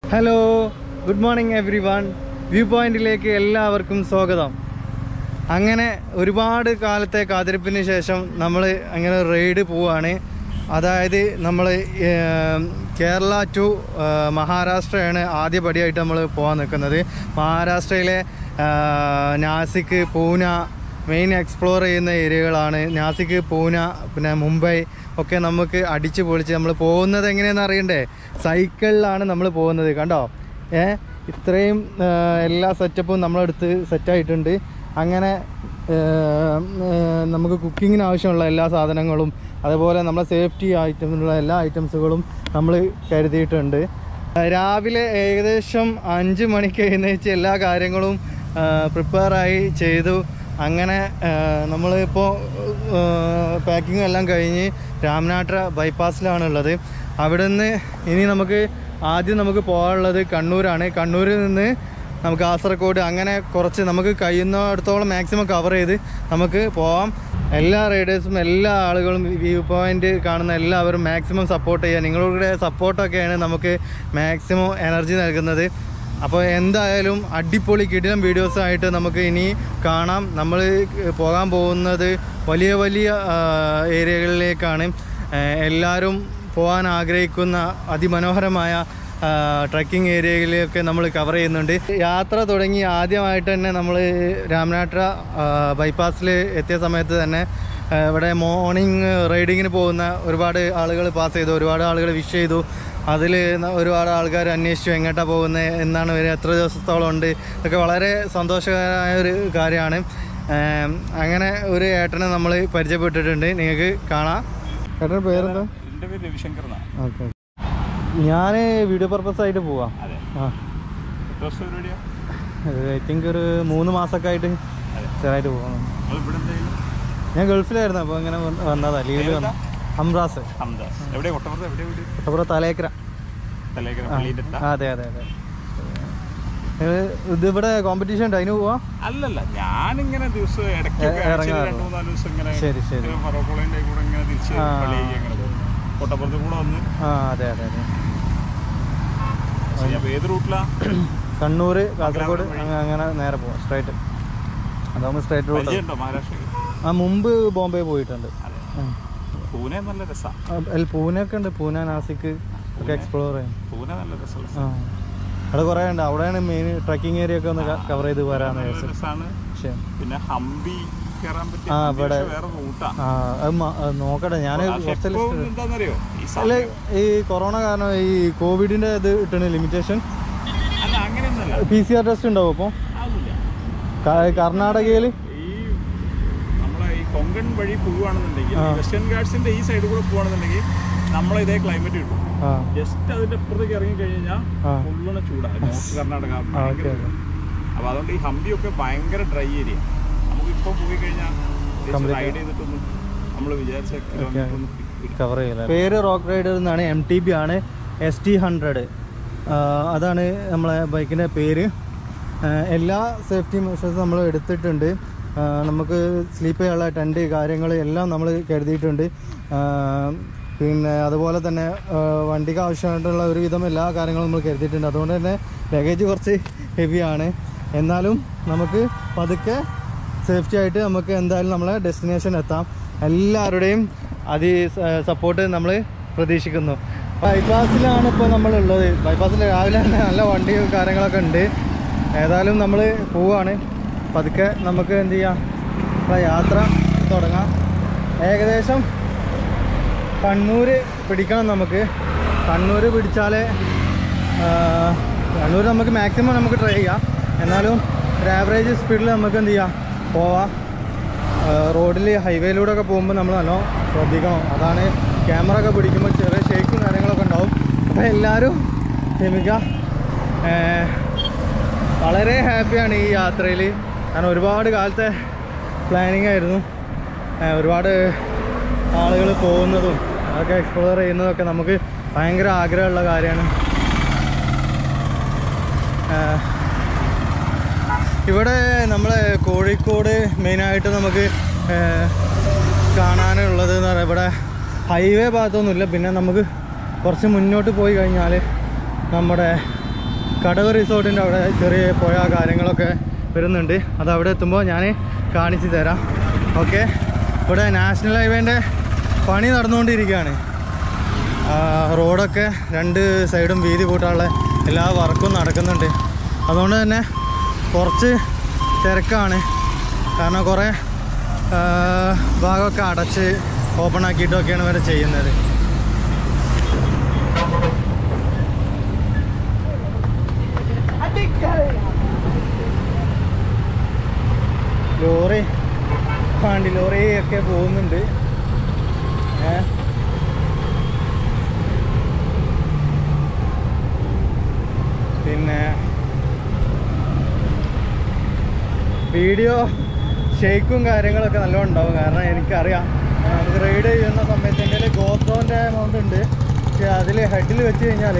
Hello good morning everyone view പോയിന്റിലേക്ക് എല്ലാവർക്കും സ്വാഗതം അങ്ങനെ ഒരുപാട് കാലത്തെ കാത്തിരിപ്പിന് ശേഷം നമ്മൾ അങ്ങനെ റെയ്ഡ് പോവാണ് അതായത് നമ്മൾ കേരള ടു മഹാരാഷ്ട്രയാണ് ആദ്യ പടിയായിട്ട് നമ്മൾ പോകാൻ നിൽക്കുന്നത് മഹാരാഷ്ട്രയിലെ ആ, നാസിക് പൂന മെയിൻ എക്സ്പ്ലോർ ചെയ്യുന്ന ഏരിയകളാണ് നാസിക് പൂന പിന്നെ മുംബൈ ഒക്കെ നമുക്ക് അടിച്ച് പൊളിച്ച് നമ്മൾ പോകുന്നത് എങ്ങനെയാണെന്ന് അറിയണ്ടേ സൈക്കിളിലാണ് നമ്മൾ പോകുന്നത് കണ്ടോ ഏ ഇത്രയും ആ, എല്ലാ സെറ്റപ്പും നമ്മളെടുത്ത് സെറ്റായിട്ടുണ്ട് അങ്ങനെ ആ, ആ, നമുക്ക് കുക്കിങ്ങിന് ആവശ്യമുള്ള എല്ലാ സാധനങ്ങളും അതുപോലെ നമ്മളെ സേഫ്റ്റി ഐറ്റംസിലുള്ള എല്ലാ ഐറ്റംസുകളും നമ്മൾ കരുതിയിട്ടുണ്ട് രാവിലെ ഏകദേശം അഞ്ച് മണിക്ക് എഴുന്നേച്ച് എല്ലാ കാര്യങ്ങളും പ്രിപ്പയറായി ചെയ്തു അങ്ങനെ നമ്മളിപ്പോൾ പാക്കിംഗ് എല്ലാം കഴിഞ്ഞ് രാമനാട്ര ബൈപ്പാസിലാണ് ഉള്ളത് അവിടെ നിന്ന് ഇനി നമുക്ക് ആദ്യം നമുക്ക് പോകാനുള്ളത് കണ്ണൂരാണ് കണ്ണൂരിൽ നിന്ന് നമുക്ക് കാസർഗോഡ് അങ്ങനെ കുറച്ച് നമുക്ക് കഴിയുന്നിടത്തോളം മാക്സിമം കവർ ചെയ്ത് നമുക്ക് പോവാം എല്ലാ റൈഡേഴ്സും എല്ലാ ആളുകളും വ്യൂ പോയിന്റ് കാണുന്ന എല്ലാവരും മാക്സിമം സപ്പോർട്ട് ചെയ്യുക നിങ്ങളുടെ സപ്പോർട്ടൊക്കെയാണ് നമുക്ക് മാക്സിമം എനർജി നൽകുന്നത് അപ്പോൾ എന്തായാലും അടിപൊളി കിടിലം വീഡിയോസായിട്ട് നമുക്ക് ഇനി കാണാം നമ്മൾ പോകാൻ പോകുന്നത് വലിയ വലിയ ആ, ഏരിയകളിലേക്കാണ് ആ, എല്ലാവരും പോകാൻ ആഗ്രഹിക്കുന്ന അതിമനോഹരമായ ട്രക്കിംഗ് ഏരിയയിലൊക്കെ നമ്മൾ കവർ ചെയ്യുന്നുണ്ട് യാത്ര തുടങ്ങി ആദ്യമായിട്ട് തന്നെ നമ്മൾ രാമനാട്ര ബൈപ്പാസിൽ എത്തിയ സമയത്ത് തന്നെ ആ, ഇവിടെ മോർണിംഗ് റൈഡിങ്ങിന് പോകുന്ന ഒരുപാട് ആളുകൾ പാസ് ചെയ്തു ഒരുപാട് ആളുകൾ വിഷ് ചെയ്തു അതിൽ ഒരുപാട് ആൾക്കാർ അന്വേഷിച്ചു എങ്ങോട്ടാണ് പോകുന്നത് എന്നാണ് വരിക എത്ര ദിവസത്തോളം ഉണ്ട് ഇതൊക്കെ വളരെ സന്തോഷകരമായ ഒരു കാര്യമാണ് ആം, അങ്ങനെ ഒരു ഏട്ടനെ നമ്മൾ പരിചയപ്പെട്ടിട്ടുണ്ട് നിങ്ങൾക്ക് കാണാം ഏട്ടൻ്റെ പേരെന്താ എൻ്റെ പേര് രവിശങ്കർ എന്നാണ് ഓക്കെ ഞാൻ വീഡിയോ പർപ്പസ് ആയിട്ട് പോവാം അതെ ആ എത്ര വർഷം പരിപാടിയാ ഐ തിങ്ക് ഒരു മൂന്ന് മാസമൊക്കെ ആയിട്ട് അതെ ചെറുതായിട്ട് പോകണം നിങ്ങൾ ഇവിടെ എന്തെങ്കിലും ഞാൻ ഗൾഫിലായിരുന്നു അപ്പോൾ ഇങ്ങനെ വന്ന് വന്നതാ ലീവിൽ വന്നു അംറാസ് ഹംദാസ് എവിടെ കൊട്ടപ്പുറത്ത് എവിടെ വീട് അപ്പുറം തലേക്കര തലേക്കര ആ, പള്ളിയുടെ അടുത്താ? ആ, അതെ അതെ അതെ ഏ, ഇത് ഇവിടെ കോമ്പറ്റീഷൻ ഉണ്ട് അതിന് പോവാ അല്ലല്ല ഞാനിങ്ങനെ ദിവസം ഇടയ്ക്ക് എ- ഇറങ്ങാറുണ്ട്. രണ്ടു മൂന്നാല് ദിവസം ഇങ്ങനെ ശരി ശരി ഫറോക്കോളിൻ്റെ കൂടെ ഇങ്ങനെ തിരിച്ച് ആ. പള്ളിയിലേക്ക് അങ്ങനെ പോകും കൊട്ടപ്പുറത്ത് കൂടെ വന്ന് ആ അതെ അതെ അതെ പക്ഷേ അപ്പോൾ ഏത് റൂട്ടിലാ കണ്ണൂർ കാസർഗോഡ് അങ്ങ- അങ്ങനെ നേരെ പോവാം സ്ട്രൈറ്റ് അതാകുമ്പോൾ സ്ട്രൈറ്റ് റൂട്ട് പരിചയമുണ്ടോ മഹാരാഷ്ട്രയിൽ ആ മുമ്പ് ബോംബെ പോയിട്ടുണ്ട് അതെ ഉം. പൂനെ നല്ല രസമാണ് ആ, അല്ല പൂനെ ഒക്കെ ഉണ്ട് പൂനെ നാസിക് ഒക്കെ എക്സ്പ്ലോർ ചെയ്യാം പൂനെ നല്ല രസമുള്ള ആ അവിടെ കുറേ ഉണ്ട് അവിടെയാണ് മെയിൻ ട്രക്കിംഗ് ഏരിയ ഒക്കെ ഒന്ന് കവർ ചെയ്ത് വരാമെന്ന് നല്ല വിചാരിച്ചത് രസമാണ് പക്ഷേ പിന്നെ ഹംപി കയറാൻ പറ്റിയ ആ, ഹംപി ഇവിടെ. പക്ഷേ വേറെ റൂട്ടാ ആ അത് മ- അത് നോക്കട്ടെ ഞാൻ കുറച്ച് ലിസ്റ്റ് എന്താണെന്നറിയോ ഈ അല്ല സമയം ഈ കൊറോണ കാരണം ഈ കോവിഡിന്റെ ഇത് ഇട്ടണ ലിമിറ്റേഷൻ അല്ല അങ്ങനെയൊന്നുമല്ല പി സി ആർ ടെസ്റ്റ് ഉണ്ടാവും അപ്പോൾ ആവില്ല കർണാടകയിൽ ഈ നമ്മളെ ഈ കൊങ്കൺ വഴി പോവുകയാണെന്നുണ്ടെങ്കിൽ ആ. വെസ്റ്റേൺ ഗാർഡ്സിന്റെ ഈ സൈഡ് കൂടെ പോവുകയാണെന്നുണ്ടെങ്കിൽ നമ്മളെ ഇതേ ക്ലൈമറ്റ് കിട്ടും ആ ജസ്റ്റ് അതിന്റെ അപ്പുറത്തേക്ക് ഇറങ്ങി കഴിഞ്ഞാൽ ആ. ഫുള്ളിന് ചൂടാണ് നോർത്ത് കർണാടക ആ, ഭയങ്കര ഓക്കെ, ചൂടാ. അപ്പൊ അതുകൊണ്ട് ഈ ഹംപിയൊക്കെ ഭയങ്കര ഡ്രൈ ഏരിയ നമുക്ക് ഇപ്പൊ പോയി കഴിഞ്ഞാൽ Complete. റൈഡ് ചെയ്തിട്ടൊന്നും നമ്മൾ വിചാരിച്ച കിലോമീറ്റർ ഒന്നും കിട്ടില്ല. കവർ ചെയ്യില്ല പേര് റോക്ക് റൈഡർ എന്നാണ് എം ടി ബി ആണ് എസ് ടി ഹൺഡ്രഡ് അതാണ് നമ്മളെ ബൈക്കിൻ്റെ പേര് ആ, എല്ലാ സേഫ്റ്റി മെഷേഴ്സും നമ്മൾ എടുത്തിട്ടുണ്ട് ആ, നമുക്ക് സ്ലീപ്പ് ചെയ്യാനുള്ള ടെൻറ്റ് കാര്യങ്ങൾ എല്ലാം നമ്മൾ കരുതിയിട്ടുണ്ട് ആ, പിന്നെ അതുപോലെ തന്നെ ആ, വണ്ടിക്ക് ആവശ്യമായിട്ടുള്ള ഒരുവിധം എല്ലാ കാര്യങ്ങളും നമ്മൾ കരുതിയിട്ടുണ്ട് അതുകൊണ്ട് തന്നെ ലഗേജ് കുറച്ച് ഹെവിയാണ് എന്നാലും നമുക്ക് പതുക്കെ സേഫ്റ്റി ആയിട്ട് നമുക്ക് എന്തായാലും നമ്മളെ ഡെസ്റ്റിനേഷൻ എത്താം എല്ലാവരുടെയും അതി സപ്പോർട്ട് നമ്മൾ പ്രതീക്ഷിക്കുന്നു ബൈപ്പാസിലാണ് ഇപ്പോൾ നമ്മളുള്ളത് ബൈപ്പാസിൽ രാവിലെ തന്നെ നല്ല വണ്ടിയും കാര്യങ്ങളൊക്കെ ഉണ്ട് ഏതായാലും നമ്മൾ പോവാണ് പതുക്കെ നമുക്ക് എന്ത് ചെയ്യാം ഇപ്പം യാത്ര തുടങ്ങാം ഏകദേശം കണ്ണൂർ പിടിക്കണം നമുക്ക് കണ്ണൂർ പിടിച്ചാലേ ആ, കണ്ണൂർ നമുക്ക് മാക്സിമം നമുക്ക് ട്രൈ ചെയ്യാം എന്നാലും ഒരു ആവറേജ് സ്പീഡിൽ നമുക്ക് എന്ത് ചെയ്യാം പോവാം റോഡിൽ ഹൈവേയിലൂടെ ഒക്കെ പോകുമ്പോൾ നമ്മൾ നല്ലോണം ശ്രദ്ധിക്കണം അതാണ് ക്യാമറ ഒക്കെ പിടിക്കുമ്പോൾ ചെറിയ ഷേക്കും കാര്യങ്ങളൊക്കെ ഉണ്ടാവും അപ്പോൾ എല്ലാവരും ക്ഷമിക്കുക ഏ, വളരെ ഹാപ്പിയാണ് ഈ യാത്രയിൽ കാരണം ഒരുപാട് കാലത്തെ പ്ലാനിങ് ആയിരുന്നു ഏ, ഒരുപാട് ആളുകൾ പോകുന്നതും അതൊക്കെ എക്സ്പ്ലോർ ചെയ്യുന്നതൊക്കെ നമുക്ക് ഭയങ്കര ആഗ്രഹമുള്ള കാര്യമാണ് ഏ, ഇവിടെ നമ്മളെ കോഴിക്കോട് മെയിനായിട്ട് നമുക്ക് ഏ, കാണാനുള്ളത് എന്ന് പറയുന്നത് ഇവിടെ ഹൈവേ ഭാഗത്തൊന്നുമില്ല പിന്നെ നമുക്ക് കുറച്ച് മുന്നോട്ട് പോയി കഴിഞ്ഞാൽ നമ്മുടെ കടവ് റിസോർട്ടിൻ്റെ അവിടെ ചെറിയ പുഴ കാര്യങ്ങളൊക്കെ വരുന്നുണ്ട് അത് അവിടെ എത്തുമ്പോൾ ഞാൻ കാണിച്ചു തരാം ഓക്കെ ഇവിടെ നാഷണൽ ഹൈവേൻ്റെ പണി നടന്നുകൊണ്ടിരിക്കുകയാണ് ആ, റോഡൊക്കെ രണ്ട് സൈഡും വീതി കൂട്ടാനുള്ള എല്ലാ വർക്കും നടക്കുന്നുണ്ട് അതുകൊണ്ട് തന്നെ കുറച്ച് തിരക്കാണ് കാരണം കുറേ ആ, ഭാഗമൊക്കെ അടച്ച് ഓപ്പൺ ആക്കിയിട്ടൊക്കെയാണ് ഇവരെ ചെയ്യുന്നത് ലോറി വണ്ടി ലോറി ഒക്കെ പോകുന്നുണ്ട് ഏ പിന്നെ വീഡിയോ ഷെയ്ക്കും കാര്യങ്ങളൊക്കെ നല്ലോണം ഉണ്ടാവും കാരണം എനിക്കറിയാം ആ, നമുക്ക് റൈഡ് ചെയ്യുന്ന സമയത്ത് എൻ്റെ കയ്യിൽ ഗോപ്രോൻ്റെ എമൗണ്ട് ഉണ്ട് പക്ഷേ അതിൽ ഹെഡിൽ വെച്ച് കഴിഞ്ഞാൽ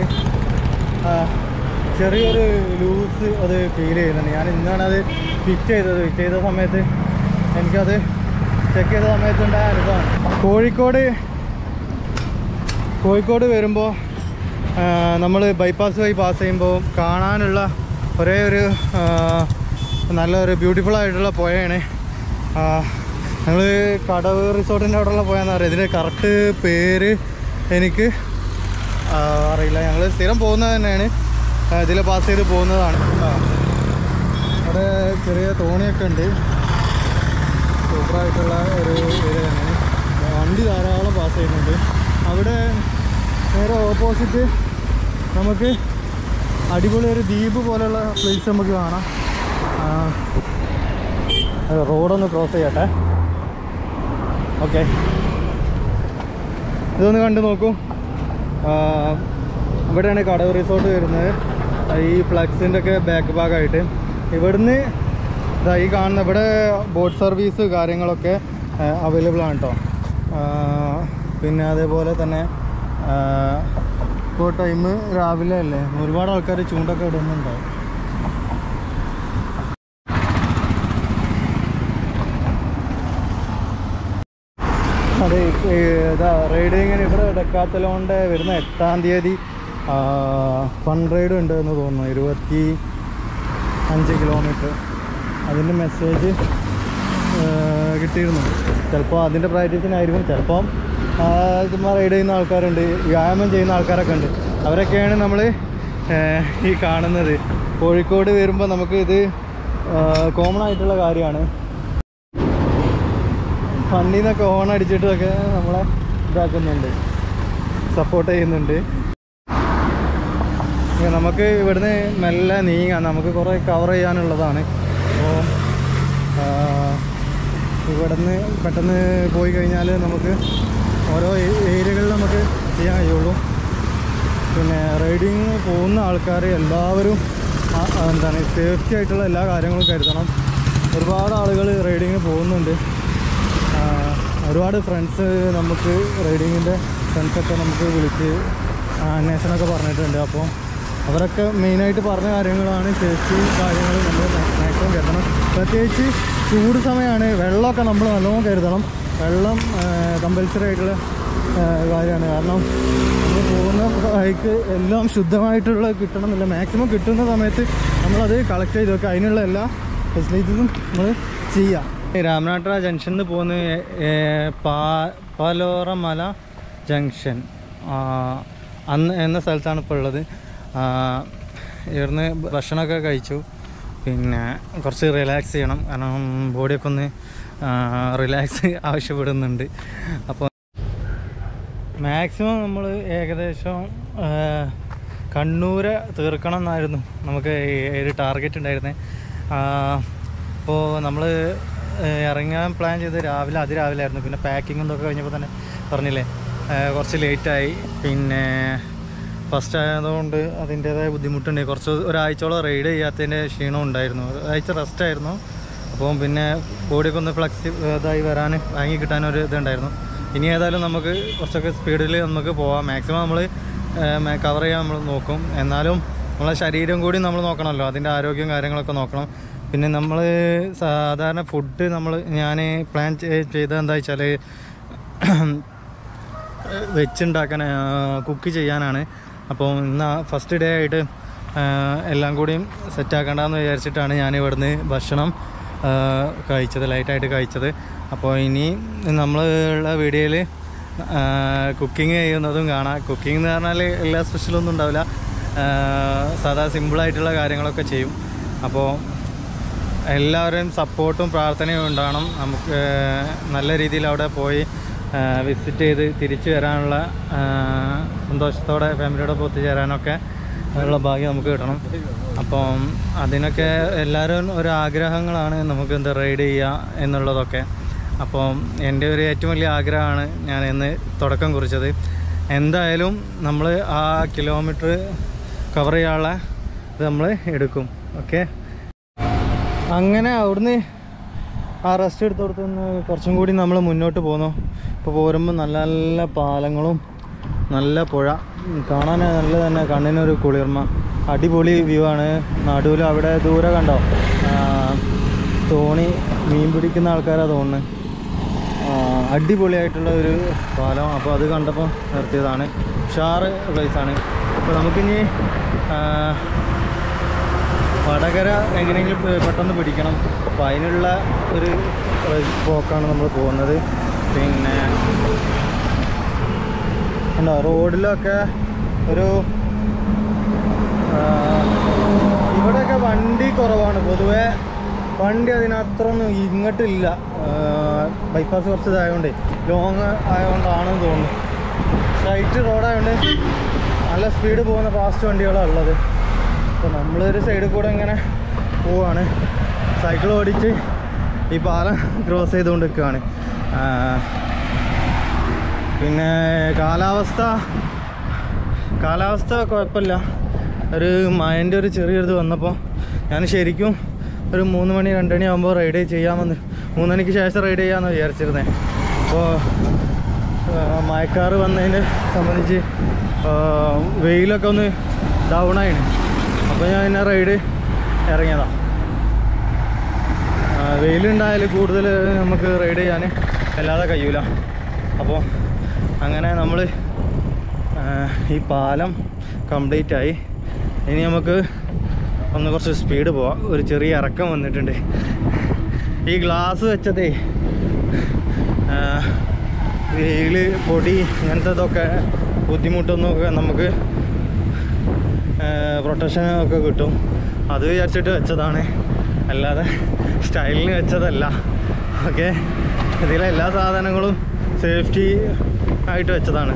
ചെറിയൊരു ലൂസ് അത് ഫീൽ ചെയ്യുന്നുണ്ട് ഞാൻ ഇന്നാണ് അത് ഫിറ്റ് ചെയ്തത് ഫിറ്റ് ചെയ്ത സമയത്ത് എനിക്കത് ചെക്ക് ചെയ്ത സമയത്തുണ്ടായ അനുഭവമാണ് കോഴിക്കോട് കോഴിക്കോട് വരുമ്പോൾ നമ്മൾ ബൈപ്പാസ് വഴി പാസ് ചെയ്യുമ്പോൾ കാണാനുള്ള ഒരേ ഒരു ആ, നല്ലൊരു ബ്യൂട്ടിഫുൾ ആയിട്ടുള്ള പുഴയാണ് ഞങ്ങൾ കടവ് റിസോർട്ടിൻ്റെ അവിടെയുള്ള പുഴയെന്ന് പറയുക ഇതിൻ്റെ കറക്റ്റ് പേര് എനിക്ക് ആ, അറിയില്ല ഞങ്ങൾ സ്ഥിരം പോകുന്നത് തന്നെയാണ് ഇതിൽ പാസ് ചെയ്ത് പോകുന്നതാണ് ആ. അവിടെ ചെറിയ തോണിയൊക്കെ ഉണ്ട് സൂപ്പറായിട്ടുള്ള ഒരു ഏരിയ തന്നെയാണ് വണ്ടി ധാരാളം പാസ് ചെയ്യുന്നുണ്ട് അവിടെ നേരെ ഓപ്പോസിറ്റ് നമുക്ക് അടിപൊളി ഒരു ദ്വീപ് പോലെയുള്ള പ്ലേസ് നമുക്ക് കാണാം ആ, അത് റോഡൊന്ന് ക്രോസ് ചെയ്യട്ടെ ഓക്കെ ഇതൊന്ന് കണ്ടു നോക്കൂ ആ, ഇവിടെയാണ് കടവ് റിസോർട്ട് വരുന്നത് ഈ ഫ്ലക്സിൻ്റെ ഒക്കെ ബാക്ക് ഭാഗമായിട്ട് ഇവിടുന്ന് ഇതാ ഈ കാണുന്ന ഇവിടെ ബോട്ട് സർവീസ് കാര്യങ്ങളൊക്കെ അവൈലബിൾ ആണ് കേട്ടോ പിന്നെ അതേപോലെ തന്നെ ഇപ്പോൾ ടൈം രാവിലെ അല്ലേ ഒരുപാട് ആൾക്കാർ ചൂണ്ടൊക്കെ ഇടുന്നുണ്ടാവും അതെ ഈ ഇതാ റൈഡിങ്ങിന് ഇവിടെ ഡെക്കാത്തലോണ്ട് വരുന്ന എട്ടാം തീയതി ഫൺ റൈഡ് ഉണ്ട് എന്ന് തോന്നുന്നു ഇരുപത്തി അഞ്ച് കിലോമീറ്റർ അതിൻ്റെ മെസ്സേജ് കിട്ടിയിരുന്നു ചിലപ്പോൾ അതിൻ്റെ പ്രാക്ടീസിനായിരിക്കും ചിലപ്പം ആ, ചുമ്മാ റൈഡ് ചെയ്യുന്ന ആൾക്കാരുണ്ട് വ്യായാമം ചെയ്യുന്ന ആൾക്കാരൊക്കെ ഉണ്ട് അവരൊക്കെയാണ് നമ്മൾ ഈ കാണുന്നത് കോഴിക്കോട് വരുമ്പോൾ നമുക്ക് ഇത് കോമൺ ആയിട്ടുള്ള കാര്യമാണ് ഫണ്ടിൽ നിന്നൊക്കെ ഹോൺ അടിച്ചിട്ടൊക്കെ നമ്മളെ ഇതാക്കുന്നുണ്ട് സപ്പോർട്ട് ചെയ്യുന്നുണ്ട് ഇനി നമുക്ക് ഇവിടുന്ന് മെല്ലെ നീങ്ങാം നമുക്ക് കുറേ കവർ ചെയ്യാനുള്ളതാണ് അപ്പോൾ ഇവിടുന്ന് പെട്ടെന്ന് പോയി കഴിഞ്ഞാൽ നമുക്ക് ഓരോ ഏരിയകളിൽ നമുക്ക് ചെയ്യാൻ കഴിയുള്ളൂ പിന്നെ റൈഡിങ് പോകുന്ന ആൾക്കാർ എല്ലാവരും ആ- ആ എന്താണ് സേഫ്റ്റി ആയിട്ടുള്ള എല്ലാ കാര്യങ്ങളും കരുതണം ഒരുപാട് ആളുകൾ റൈഡിങ്ങിന് പോകുന്നുണ്ട് ആ, ഒരുപാട് ഫ്രണ്ട്സ് നമുക്ക് റൈഡിങ്ങിൻ്റെ ഫ്രണ്ട്സൊക്കെ നമുക്ക് വിളിച്ച് ആ, അന്വേഷണമൊക്കെ പറഞ്ഞിട്ടുണ്ട് അപ്പോൾ അവരൊക്കെ മെയിനായിട്ട് പറഞ്ഞ കാര്യങ്ങളാണ് സേഫ്റ്റി കാര്യങ്ങൾ നമ്മൾ മാക്സിമം കരുതണം പ്രത്യേകിച്ച് ചൂട് സമയമാണ് വെള്ളമൊക്കെ നമ്മൾ നല്ലോണം കരുതണം വെള്ളം കമ്പൽസറി ആയിട്ടുള്ള കാര്യമാണ് കാരണം നമ്മൾ പോകുന്ന ബൈക്ക് എല്ലാം ശുദ്ധമായിട്ടുള്ള കിട്ടണമെന്നില്ല മാക്സിമം കിട്ടുന്ന സമയത്ത് നമ്മളത് കളക്ട് ചെയ്ത് വെക്കുക അതിനുള്ള എല്ലാ ഫെസിലിറ്റീസും നമ്മൾ ചെയ്യാം രാമനാട്ടുറ ജംഗ്ഷനിൽ നിന്ന് പോകുന്ന ഏ, പാ പാലോറമല ജംഗ്ഷൻ ആ, അന്ന് എന്ന സ്ഥലത്താണ് ഇപ്പോൾ ഉള്ളത് ആ, ഇവിടുന്ന് ഭക്ഷണമൊക്കെ കഴിച്ചു പിന്നെ കുറച്ച് റിലാക്സ് ചെയ്യണം കാരണം ബോഡിയൊക്കെ ഒന്ന് റിലാക്സ് ആവശ്യപ്പെടുന്നുണ്ട് അപ്പോൾ മാക്സിമം നമ്മൾ ഏകദേശം ആ, കണ്ണൂര് തീർക്കണം എന്നായിരുന്നു നമുക്ക് ഈ ഒരു ടാർഗറ്റ് ഉണ്ടായിരുന്നത് അപ്പോൾ നമ്മൾ ഇറങ്ങാൻ പ്ലാൻ ചെയ്ത് രാവിലെ അതിരാവിലെ ആയിരുന്നു പിന്നെ പാക്കിംഗ് ഇതൊക്കെ കഴിഞ്ഞപ്പോൾ തന്നെ പറഞ്ഞില്ലേ ആ, കുറച്ച് ലേറ്റായി പിന്നെ ഫസ്റ്റ് ആയതുകൊണ്ട് അതിൻ്റേതായ ബുദ്ധിമുട്ടുണ്ട് കുറച്ച് ഒരാഴ്ചയോളം റൈഡ് ചെയ്യാത്തതിൻ്റെ ക്ഷീണം ഉണ്ടായിരുന്നു ഒരാഴ്ച റെസ്റ്റ് ആയിരുന്നു അപ്പോൾ പിന്നെ ബോഡിയൊക്കെ ഒന്ന് ഫ്ലെക്സി ഇതായി വരാൻ വാങ്ങി കിട്ടാനൊരു ഇതുണ്ടായിരുന്നു ഇനി ഏതായാലും നമുക്ക് കുറച്ചൊക്കെ സ്പീഡിൽ നമുക്ക് പോവാം മാക്സിമം നമ്മൾ കവർ ചെയ്യാൻ നമ്മൾ നോക്കും എന്നാലും നമ്മളെ ശരീരം കൂടി നമ്മൾ നോക്കണമല്ലോ അതിൻ്റെ ആരോഗ്യം കാര്യങ്ങളൊക്കെ നോക്കണം പിന്നെ നമ്മൾ സാധാരണ ഫുഡ് നമ്മൾ ഞാൻ പ്ലാൻ ചെയ്തത് എന്താ വെച്ചാൽ വെച്ചുണ്ടാക്കാൻ കുക്ക് ചെയ്യാനാണ് അപ്പോൾ ഇന്ന് ഫസ്റ്റ് ഡേ ആയിട്ട് എല്ലാം കൂടിയും സെറ്റാക്കണ്ടെന്ന് വിചാരിച്ചിട്ടാണ് ഞാൻ ഇവിടുന്ന് ഭക്ഷണം ആ, കഴിച്ചത് ലൈറ്റായിട്ട് കഴിച്ചത് അപ്പോൾ ഇനി നമ്മളുള്ള വീഡിയോയിൽ കുക്കിംഗ് ചെയ്യുന്നതും കാണാം കുക്കിംഗ് എന്ന് പറഞ്ഞാൽ എല്ലാ സ്പെഷ്യലൊന്നും ഉണ്ടാവില്ല ആ, സാധാ സിമ്പിളായിട്ടുള്ള കാര്യങ്ങളൊക്കെ ചെയ്യും അപ്പോൾ എല്ലാവരുടെയും സപ്പോർട്ടും പ്രാർത്ഥനയും ഉണ്ടാവണം നമുക്ക് ഏഹ്, നല്ല രീതിയിൽ അവിടെ പോയി വിസിറ്റ് ചെയ്ത് തിരിച്ചു വരാനുള്ള ഏഹ്, സന്തോഷത്തോടെ ഫാമിലിയോടെ ഒത്തുചേരാനൊക്കെ ഉള്ള ഭാഗ്യം നമുക്ക് കിട്ടണം അപ്പം അതിനൊക്കെ എല്ലാവരും ഒരു ആഗ്രഹങ്ങളാണ് നമുക്ക് എന്താ റൈഡ് ചെയ്യുക എന്നുള്ളതൊക്കെ അപ്പം എൻ്റെ ഒരു ഏറ്റവും വലിയ ആഗ്രഹമാണ് ഞാൻ ഇന്ന് തുടക്കം കുറിച്ചത് എന്തായാലും നമ്മൾ ആ കിലോമീറ്റർ കവർ ചെയ്യാനുള്ള ഇത് നമ്മൾ എടുക്കും ഓക്കെ അങ്ങനെ അവിടുന്ന് ആ റെസ്റ്റ് എടുത്തോടത്ത് നിന്ന് കുറച്ചും കൂടി നമ്മൾ മുന്നോട്ട് പോന്നു ഇപ്പോൾ പോരുമ്പോൾ നല്ല നല്ല പാലങ്ങളും നല്ല പുഴ ഉം, കാണാൻ നല്ല തന്നെ കണ്ണിനൊരു കുളിർമ അടിപൊളി വ്യൂ ആണ് നടുവിൽ അവിടെ ദൂരെ കണ്ടോ ആ, തോണി മീൻ പിടിക്കുന്ന ആൾക്കാരാണ് തോന്നുന്നത് ആ, അടിപൊളിയായിട്ടുള്ള ഒരു പാലം അപ്പോൾ അത് കണ്ടപ്പോൾ നിർത്തിയതാണ് ഉഷാറ് പ്ലേസാണ് അപ്പോൾ നമുക്കിനി ആ, വടകര എങ്ങനെയെങ്കിലും പെ- പെട്ടെന്ന് പിടിക്കണം അപ്പോൾ അതിനുള്ള ഒരു ഒരു പോക്കാണ് നമ്മൾ പോകുന്നത് പിന്നെ ഉണ്ടോ റോഡിലൊക്കെ ഒരു ആ, ഇവിടെയൊക്കെ വണ്ടി കുറവാണ് പൊതുവെ വണ്ടി അതിനത്രയൊന്നും ഇങ്ങോട്ടില്ല ബൈപ്പാസ് കുറച്ച് ഇതായതുകൊണ്ട് ലോങ് ആയതുകൊണ്ടാണെന്ന് തോന്നുന്നു സ്ട്രൈറ്റ് റോഡായതുകൊണ്ട് നല്ല സ്പീഡ് പോകുന്ന ഫാസ്റ്റ് വണ്ടികളാണ് ഉള്ളത് അപ്പോൾ നമ്മളൊരു സൈഡിൽ കൂടെ ഇങ്ങനെ പോവാണ് സൈക്കിൾ ഓടിച്ച് ഈ പാലം ക്രോസ് ചെയ്തുകൊണ്ട് നിൽക്കുകയാണ് ആ, പിന്നെ കാലാവസ്ഥ കാലാവസ്ഥ കുഴപ്പമില്ല ഒരു മഴൻ്റെ ഒരു ചെറിയൊരിത് വന്നപ്പോൾ ഞാൻ ശരിക്കും ഒരു മൂന്ന് മണി രണ്ട് മണി ആകുമ്പോൾ റൈഡ് ചെയ്യാമെന്ന് മൂന്നണിക്ക് ശേഷം റൈഡ് ചെയ്യാമെന്ന് വിചാരിച്ചിരുന്നത് അപ്പോൾ മഴക്കാറ് വന്നതിനെ സംബന്ധിച്ച് ആ, വെയിലൊക്കെ ഒന്ന് ഡൗൺ ആയിന് അപ്പോൾ ഞാൻ പിന്നെ റൈഡ് ഇറങ്ങിയതാണ് വെയിലുണ്ടായാൽ കൂടുതൽ നമുക്ക് റൈഡ് ചെയ്യാൻ അല്ലാതെ കഴിയൂല അപ്പോൾ അങ്ങനെ നമ്മൾ ഈ പാലം കംപ്ലീറ്റ് ആയി ഇനി നമുക്ക് ഒന്ന് കുറച്ച് സ്പീഡ് പോവാം ഒരു ചെറിയ ഇറക്കം വന്നിട്ടുണ്ട് ഈ ഗ്ലാസ് വെച്ചതേ ആ, വെയിൽ പൊടി ഇങ്ങനത്തതൊക്കെ ബുദ്ധിമുട്ടൊന്നൊക്കെ നമുക്ക് പ്രൊട്ടക്ഷൻ ഒക്കെ കിട്ടും അത് വിചാരിച്ചിട്ട് വെച്ചതാണ് അല്ലാതെ സ്റ്റൈലിന് വെച്ചതല്ല ഓക്കെ ഇതിലെ എല്ലാ സാധനങ്ങളും സേഫ്റ്റി ആയിട്ട് വെച്ചതാണ്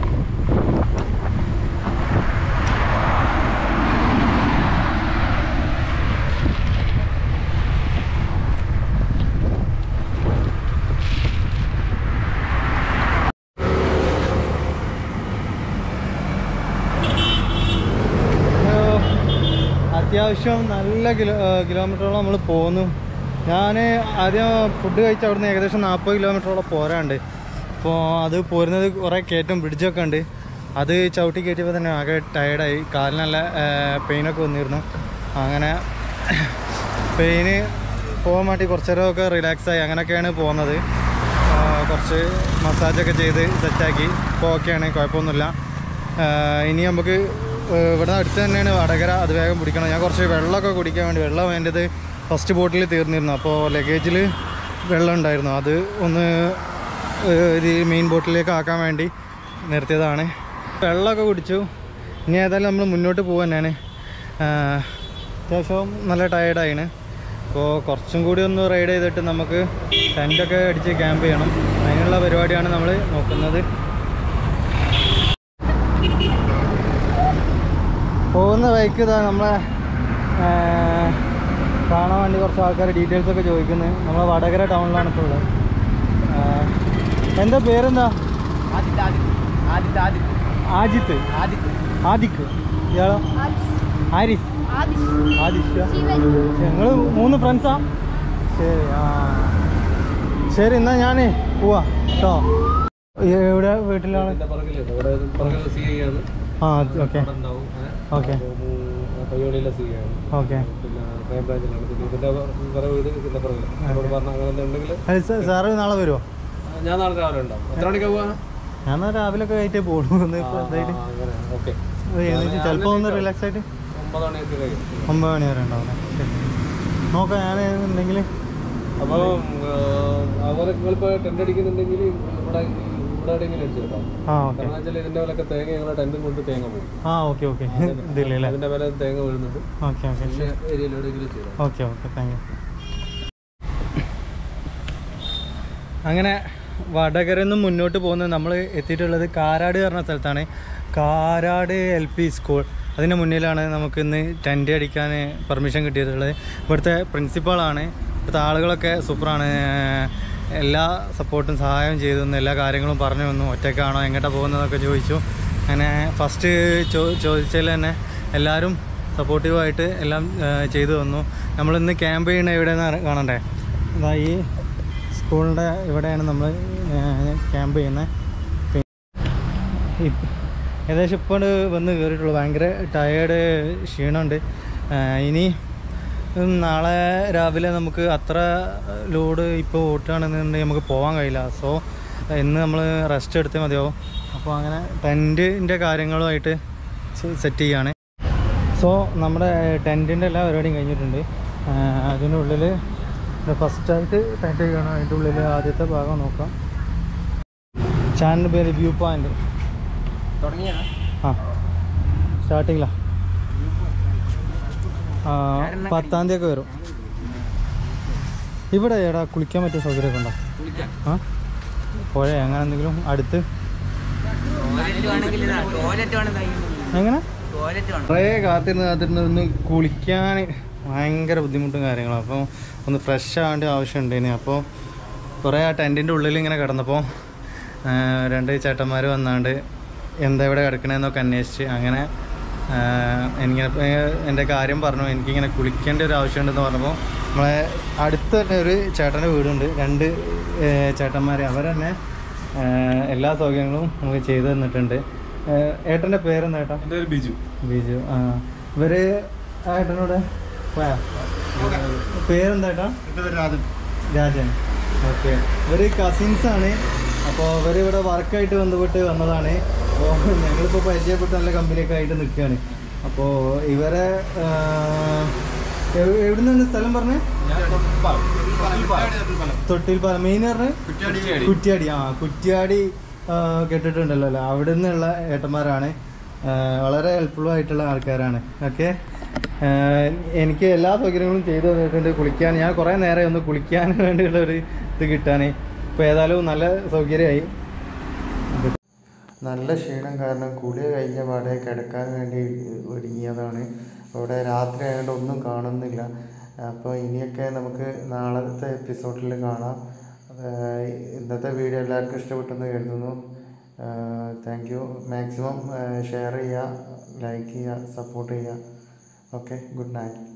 ഒരു അത്യാവശ്യം നല്ല കിലോ കിലോമീറ്ററോളം നമ്മൾ പോന്നു ഞാൻ ആദ്യം ഫുഡ് കഴിച്ച അവിടുന്ന് ഏകദേശം നാൽപ്പത് കിലോമീറ്ററോളം പോരാണ്ട് അപ്പോൾ അത് പോരുന്നത് കുറേ കയറ്റം ബ്രിഡ്ജൊക്കെ ഉണ്ട് അത് ചവിട്ടി കയറ്റിയപ്പോൾ തന്നെ ആകെ ടയർഡായി കാലിന് നല്ല പെയിനൊക്കെ വന്നിരുന്നു അങ്ങനെ പെയിന് പോകാൻ വേണ്ടി കുറച്ച് നേരമൊക്കെ റിലാക്സ് ആയി അങ്ങനെയൊക്കെയാണ് പോകുന്നത് ആ, കുറച്ച് മസാജൊക്കെ ചെയ്ത് സെറ്റാക്കി ഇപ്പോൾ ഓക്കെയാണ് കുഴപ്പമൊന്നുമില്ല ആ, ഇനി നമുക്ക് ഏഹ് ഇവിടെ അടുത്ത് തന്നെയാണ് വടകര അത് വേഗം പിടിക്കണം ഞാൻ കുറച്ച് വെള്ളമൊക്കെ കുടിക്കാൻ വേണ്ടി വെള്ളം വേണ്ടത് ഫസ്റ്റ് ബോട്ടിൽ തീർന്നിരുന്നു അപ്പോൾ ലഗേജിൽ വെള്ളം ഉണ്ടായിരുന്നു അത് ഒന്ന് ഏഹ് ഒരു മെയിൻ ബോട്ടിലേക്ക് ആക്കാൻ വേണ്ടി നിർത്തിയതാണ് വെള്ളമൊക്കെ കുടിച്ചു ഇനി ഏതായാലും നമ്മൾ മുന്നോട്ട് പോകുക തന്നെയാണ് ആഹ് അത്യാവശ്യം നല്ല ടയേർഡായിന് അപ്പോൾ കുറച്ചും കൂടി ഒന്ന് റൈഡ് ചെയ്തിട്ട് നമുക്ക് ടെൻ്റൊക്കെ അടിച്ച് ക്യാമ്പ് ചെയ്യണം അതിനുള്ള പരിപാടിയാണ് നമ്മൾ നോക്കുന്നത് പോകുന്ന ബൈക്ക് ഇതാ നമ്മളെ ആ, കാണാൻ വേണ്ടി കുറച്ച് ആൾക്കാർ ഡീറ്റെയിൽസ് ഒക്കെ ചോദിക്കുന്നത് നമ്മളെ വടകര ടൗണിലാണ് ഇപ്പോൾ ഉള്ളത് ആ, എന്താ പേരെന്താ ആദിത്യ ആദിത്യ ആദിത്യ ആജിത്ത് ആദിത്യ ആദിക്ക് ഇയാളോ ആരിഫ് ആദിത്യ ശിവൻ. ഞങ്ങൾ മൂന്ന് ഫ്രണ്ട്സാ ശരി ആ ശരി എന്നാ ഞാനേ പോവാ കേട്ടോ എവിടെ വീട്ടിലാണ് ആ ഓക്കെ ഓക്കെ പയ്യോളിയിലെ സി ആണ് ഓക്കെ പിന്നെ ക്രൈംബ്രാഞ്ചിലാണ് പിന്നെ ഇതിന്റെ വേറെ വീട് ഇതിന്റെ പുറകില് അവരോട് പറഞ്ഞ അങ്ങനെ ഉണ്ടെങ്കിൽ സാറ് നാളെ വരുമോ ഞാൻ നാളെ രാവിലെ ഉണ്ടാവും എത്ര മണിക്കാ പോവാ ഞാൻ രാവിലെ ഒക്കെ ആയിട്ടേ പോകുള്ളൂ ഒന്ന് ഇപ്പൊ ഇതായിട്ട് അങ്ങനെ ഓക്കെ ചിലപ്പോൾ ഒന്ന് റിലാക്സ് ആയിട്ട് ഒമ്പത് മണിയൊക്കെ കഴിയും ഒമ്പത് മണി വരെ ഉണ്ടാവും ശരി നോക്കാം ഞാൻ ഉണ്ടെങ്കിൽ അപ്പോൾ അതുപോലെ നിങ്ങളിപ്പോൾ ടെൻ്റ് അടിക്കുന്നുണ്ടെങ്കിൽ ഇവിടെ ഇവിടെ എവിടെയെങ്കിലും അടിച്ചെടുക്കാം ആ ഓക്കെ കാരണം വെച്ചാൽ ഇതിൻ്റെ മേലൊക്കെ തേങ്ങ ഞങ്ങളുടെ ടെൻറ്റും കൊണ്ട് തേങ്ങ പോകും ആ ഓക്കെ ഓക്കെ ഇതില്ലേ അല്ലേ അതിൻ്റെ മേലെ തേങ്ങ വീഴുന്നുണ്ട് ഓക്കെ ഓക്കെ ഈ ഏരിയയിൽ എവിടെയെങ്കിലും ചെയ്താൽ ഓക്കെ ഓക്കെ താങ്ക് യു അങ്ങനെ വടകരയിൽ നിന്നും മുന്നോട്ട് പോകുന്നത് നമ്മൾ എത്തിയിട്ടുള്ളത് കാരാട് പറഞ്ഞ സ്ഥലത്താണ് കാരാട് എൽ പി സ്കൂൾ അതിൻ്റെ മുന്നിലാണ് നമുക്ക് ഇന്ന് ടെൻ്റ് അടിക്കാൻ പെർമിഷൻ കിട്ടിയിട്ടുള്ളത് ഇവിടുത്തെ പ്രിൻസിപ്പാളാണ് ഇവിടുത്തെ ആളുകളൊക്കെ സൂപ്പറാണ് എല്ലാ സപ്പോർട്ടും സഹായം ചെയ്തു തന്നു എല്ലാ കാര്യങ്ങളും പറഞ്ഞു തന്നു ഒറ്റയ്ക്കാണോ എങ്ങോട്ടാണ് പോകുന്നതൊക്കെ ചോദിച്ചു അങ്ങനെ ഫസ്റ്റ് ചോ ചോദിച്ചതിൽ തന്നെ എല്ലാവരും സപ്പോർട്ടീവായിട്ട് എല്ലാം ആ, ചെയ്തു തന്നു നമ്മളിന്ന് ക്യാമ്പ് ചെയ്യണ എവിടെയെന്ന് കാണണ്ടേ ഇതാ ഈ സ്കൂളിൻ്റെ ഇവിടെയാണ് നമ്മൾ ക്യാമ്പ് ചെയ്യുന്നത് ഇപ്പ- ഏകദേശം ഇപ്പോൾ വന്ന് കയറിയിട്ടുള്ളൂ ഭയങ്കര ടയേർഡ് ക്ഷീണമുണ്ട് ആ, ഇനി ഉം, നാളെ രാവിലെ നമുക്ക് അത്ര ലോഡ് ഇപ്പോൾ ഓട്ടുകയാണെന്നുണ്ടെങ്കിൽ നമുക്ക് പോകാൻ കഴിയില്ല സോ ഇന്ന് നമ്മൾ റെസ്റ്റ് എടുത്തേ മതിയാവും അപ്പോൾ അങ്ങനെ ടെൻറ്റിൻ്റെ കാര്യങ്ങളുമായിട്ട് സെറ്റ് ചെയ്യാണ് സോ നമ്മുടെ ടെൻറ്റിൻ്റെ എല്ലാ പരിപാടിയും കഴിഞ്ഞിട്ടുണ്ട് ആ, അതിനുള്ളിൽ ഫസ്റ്റായിട്ട് ടെൻറ്റ് ചെയ്യണം അതിൻ്റെ ഉള്ളിൽ ആദ്യത്തെ ഭാഗം നോക്കാം ചാനലിൻ്റെ പേര് വ്യൂ പോയിൻ്റ് തുടങ്ങിയാണ് ആ സ്റ്റാർട്ടിങ്ങിലാ ആ പത്താം തീയതി ഒക്കെ വരും ഇവിടെ എടാ കുളിക്കാൻ പറ്റിയ സൗകര്യമൊക്കെ ഉണ്ടോ ആ പുഴ അങ്ങനെ എന്തെങ്കിലും അടുത്ത് ടോയ്ലറ്റ് വേണമെങ്കിൽ ടോയ്ലറ്റ് വേണം എങ്ങനെ ടോയ്ലറ്റ് വേണം കുറേ കാത്തിരുന്ന് കാത്തിരുന്ന് ഒന്ന് കുളിക്കാൻ ഭയങ്കര ബുദ്ധിമുട്ടും കാര്യങ്ങളും അപ്പോൾ ഒന്ന് ഫ്രഷ് ആവേണ്ട ആവശ്യമുണ്ട് ഇനി അപ്പോൾ കുറേ ആ ടെൻറ്റിൻ്റെ ഉള്ളിൽ ഇങ്ങനെ കിടന്നപ്പോൾ ആ, രണ്ട് ചേട്ടന്മാർ വന്നാണ്ട് എന്താ ഇവിടെ കിടക്കണേന്നൊക്കെ അന്വേഷിച്ച് അങ്ങനെ ആ, എനിക്കിങ്ങനെ എൻ്റെ കാര്യം പറഞ്ഞു എനിക്കിങ്ങനെ കുളിക്കേണ്ട ഒരു ആവശ്യമുണ്ടെന്ന് പറഞ്ഞപ്പോൾ നമ്മളെ അടുത്ത് തന്നെ ഒരു ചേട്ടൻ്റെ വീടുണ്ട് രണ്ട് ചേട്ടന്മാർ അവർ തന്നെ ആ, എല്ലാ സൗകര്യങ്ങളും നമുക്ക് ചെയ്തു തന്നിട്ടുണ്ട് ആ, ഏട്ടൻ്റെ പേരെന്താ ഏട്ടാ എൻ്റെ ഒരു ബിജു ബിജു ആ ഇവര് ആ ഏട്ടനോട് പോയാ പേരെന്താ ഏട്ടാ രാജൻ ഓക്കെ ഇവര് കസിൻസ് ആണ് അപ്പോൾ ഇവർ ഇവിടെ വർക്കായിട്ട് ബന്ധപ്പെട്ട് വന്നതാണ് അപ്പോൾ ഞങ്ങളിപ്പോൾ പരിചയപ്പെട്ട് നല്ല കമ്പനിയൊക്കെ ആയിട്ട് നിൽക്കുകയാണ് അപ്പോൾ ഇവരെ ആ, എവ്- എവിടുന്നാണ് സ്ഥലം പറഞ്ഞേ തൊട്ടിൽപ്പാലം മെയിൻ പറഞ്ഞ് കുറ്റ്യാടി ആ കുറ്റ്യാടി ആ, കേട്ടിട്ടുണ്ടല്ലോ അല്ലേ അവിടെ നിന്നുള്ള ഏട്ടന്മാരാണ് ആ, വളരെ ഹെൽപ്ഫുൾ ആയിട്ടുള്ള ആൾക്കാരാണ് ഓക്കെ എനിക്ക് എല്ലാ സൗകര്യങ്ങളും ചെയ്തു തന്നിട്ടുണ്ട് കുളിക്കാൻ ഞാൻ കുറേ നേരം ഒന്ന് കുളിക്കാൻ വേണ്ടിയുള്ള ഒരു ഇത് കിട്ടാൻ ഇപ്പോൾ ഏതായാലും നല്ല സൗകര്യമായി നല്ല ക്ഷീണം കാരണം കുളി കഴിഞ്ഞ പാടെ കിടക്കാൻ വേണ്ടി ഒരുങ്ങിയതാണ് അവിടെ രാത്രി ആയതുകൊണ്ട് ഒന്നും കാണുന്നില്ല അപ്പോൾ ഇനിയൊക്കെ നമുക്ക് നാളത്തെ എപ്പിസോഡിൽ കാണാം ആഹ് ഇന്നത്തെ വീഡിയോ എല്ലാവർക്കും ഇഷ്ടപ്പെട്ടെന്ന് കരുതുന്നു താങ്ക് യു മാക്സിമം ഷെയർ ചെയ്യുക ലൈക്ക് ചെയ്യുക സപ്പോർട്ട് ചെയ്യുക ഓക്കെ ഗുഡ് നൈറ്റ്